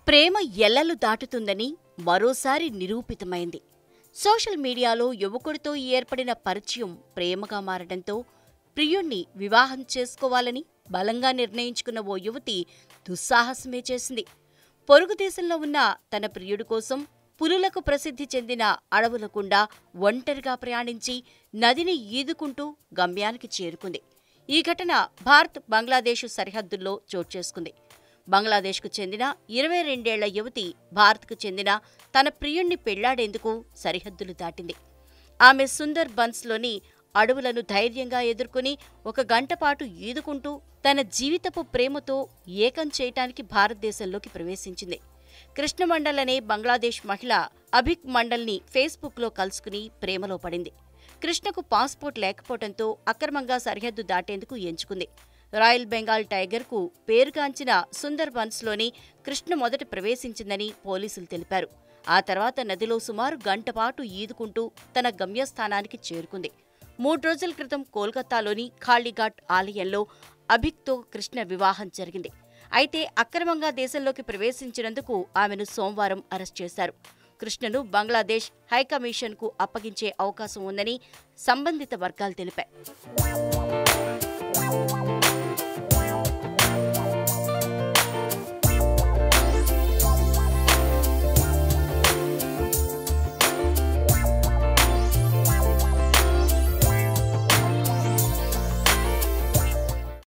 ప్రేమ ఎల్లలు దాటుతుందని మరోసారి నిరూపితమైంది సోషల్ మీడియాలో యువకుడితో ఏర్పడిన పరిచయం ప్రేమగా మారడంతో ప్రియుణ్ణి వివాహం చేసుకోవాలని బలంగా నిర్ణయించుకున్న ఓ యువతి దుస్సాహసమే చేసింది పొరుగు దేశంలో ఉన్న తన ప్రియుడి కోసం పులులకు ప్రసిద్ధి చెందిన అడవుల గుండా ఒంటరిగా ప్రయాణించి నదిని ఈదుకుంటూ గమ్యానికి చేరుకుంది ఈ ఘటన భారత్ బంగ్లాదేశ్ సరిహద్దుల్లో చోటు చేసుకుంది బంగ్లాదేశ్కు చెందిన ఇరవై రెండేళ్ల యువతి భారత్కు చెందిన తన ప్రియుణ్ణి పెళ్లాడేందుకు సరిహద్దులు దాటింది ఆమె సుందర్ బన్స్లోని అడవులను ధైర్యంగా ఎదుర్కొని ఒక గంట పాటు ఈదుకుంటూ తన జీవితపు ప్రేమతో ఏకం చేయటానికి భారతదేశంలోకి ప్రవేశించింది కృష్ణమండల్ అనే బంగ్లాదేశ్ మహిళ అభిక్ మండల్ని ఫేస్బుక్లో కలుసుకుని ప్రేమలో పడింది కృష్ణకు పాస్పోర్ట్ లేకపోవడంతో అక్రమంగా సరిహద్దు దాటేందుకు ఎంచుకుంది రాయల్ బెంగాల్ టైగర్కు పేరుగాంచిన సుందర్ బన్స్లోని కృష్ణ మొదట ప్రవేశించిందని పోలీసులు తెలిపారు ఆ తర్వాత నదిలో సుమారు గంట పాటు ఈదుకుంటూ తన గమ్యస్థానానికి చేరుకుంది మూడు రోజుల క్రితం కోల్కతాలోని ఖాళీఘాట్ ఆలయంలో అభిక్తో కృష్ణ వివాహం జరిగింది అయితే అక్రమంగా దేశంలోకి ప్రవేశించినందుకు ఆమెను సోమవారం అరెస్ట్ చేశారు కృష్ణను బంగ్లాదేశ్ హైకమిషన్కు అప్పగించే అవకాశం ఉందని సంబంధిత వర్గాలు తెలిపాయి